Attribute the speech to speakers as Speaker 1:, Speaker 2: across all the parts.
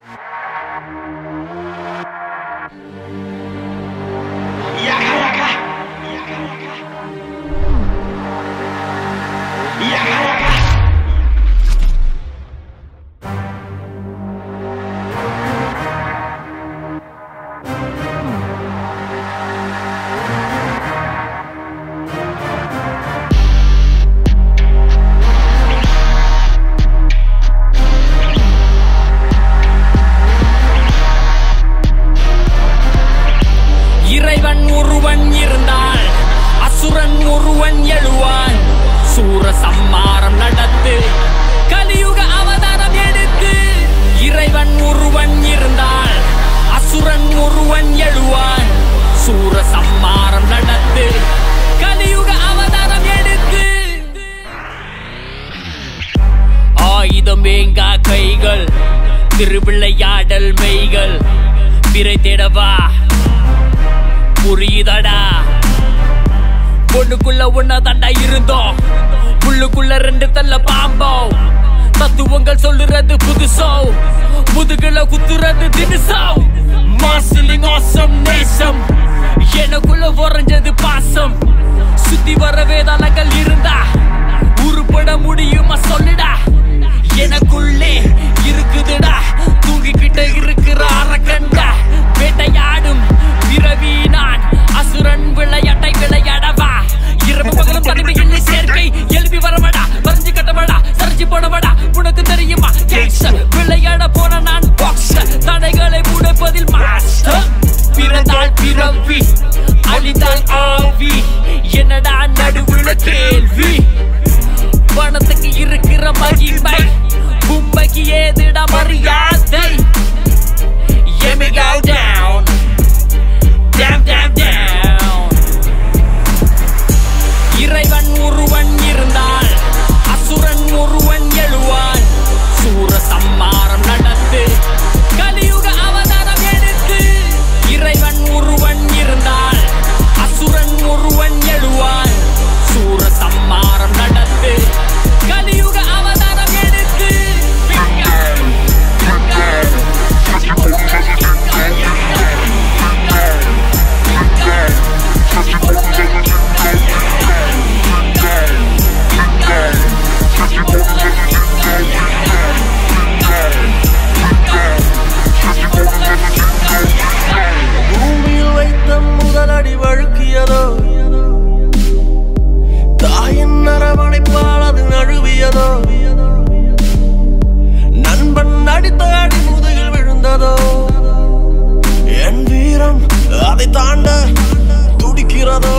Speaker 1: இறைவன் ஒருவன் இருந்தால் அசுரன் ஒருவன் எழுவான் சூர சம்மாரம் நடத்து கலியுக அவதாரம் எடுத்து இறைவன் ஒருவன் இருந்தால் அசுரன் ஒருவன் எழுவான் சூர சம்மாரம் நடத்து கலியுக அவதாரம் எடுத்து ஆயுதம் வேங்கா கைகள் திருவிளையாடல் மெய்கள் பிறை தேடவா புரியுதடா பொண்ணுக்குள்ள ஒன்னா தண்டா இருந்தோம் உள்ளுக்குள்ள ரெண்டு தள்ள பாம்போ தத்துவங்கள் சொல்லுறது புதுசோ முதுகுல குத்துறது தினுசோ மாசிலிங் ஆசம் நேசம் எனக்குள்ள உறைஞ்சது பாசம் சுத்தி வர வேதாளங்கள் இருந்தா உருப்பட முடியுமா சொல்லுடா எனக்குள்ளே இருக்குதுடா தூங்கிக்கிட்ட இருக்கிற அரக்கண்டா வேட்டையாடும் பிறவி நான் அசுரன் விளையாட்டை விளையாடவா இரவு பகலும் தனிமையில் சேர்க்கை எழுப்பி வரவடா வரைஞ்சு கட்டவடா சரிஞ்சு போடவடா உனக்கு தெரியுமா கேக்ஸர் விளையாட போன நான் பாக்ஸர் தடைகளை உடைப்பதில் மாஸ்டர் பிறந்தால் பிறவி அழிந்தால் ஆவி என்னடா நடுவுல கேள்வி பணத்துக்கு இருக்கிற மகிமை உண்மைக்கு ஏதுடா மரியாதை Hear me go down Down, down, down இறைவன் ஒருவன் இருந்தால் அசுரன் ஒருவன் எழுவான் சூர சம்மாரம் நடத்து கலியுக அவதாரம் எடுத்து இறைவன் ஒருவன் இருந்தால் அசுரன் ஒருவன் எழுவான் சூர சம்மாரம் நடத்து கலியுக அவதாரம் எடுத்து
Speaker 2: பூமியில் வைத்த முதலடி வழுக்கியதோ தாயின் அரவணைப்பால் அது நழுவியதோ நண்பன் அடித்த அடி முதுகில் விழுந்ததோ என் வீரம் அதை தாண்ட துடிக்கிறதோ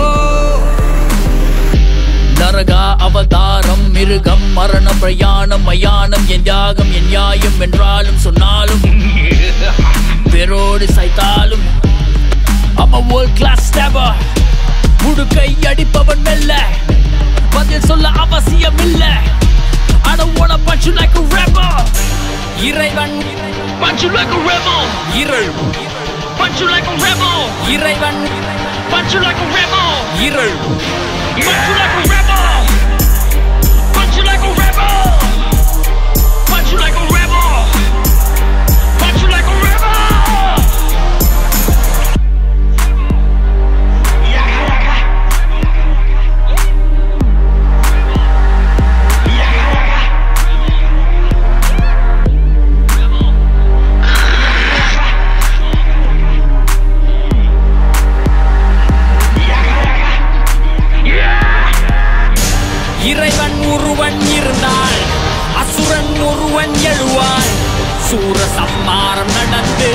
Speaker 1: நரகா அவதாரம் மிருகம் மரண பிரயாணம் மயானம் என் தியாகம் என் நியாயம் என்றாலும் சொன்னாலும் பெரோடு சைத்தாலும் அம்ம world class stabber முடுக்கை அடிப்பவன் மெல்ல பதில் சொல்ல அவசியம் இல்ல I don't wanna punch you like a rebel இறைவன் punch you like a rebel இருள் punch you like a rebel இறைவன் punch you like a rebel இருள் punch you like a rebel punch you like a rebel punch you like a rebel punch you like a rebel இறைவன் ஒருவன் இருந்தால் அசுரன் ஒருவன் எழுவான் சூர சம்மாரம் நடந்து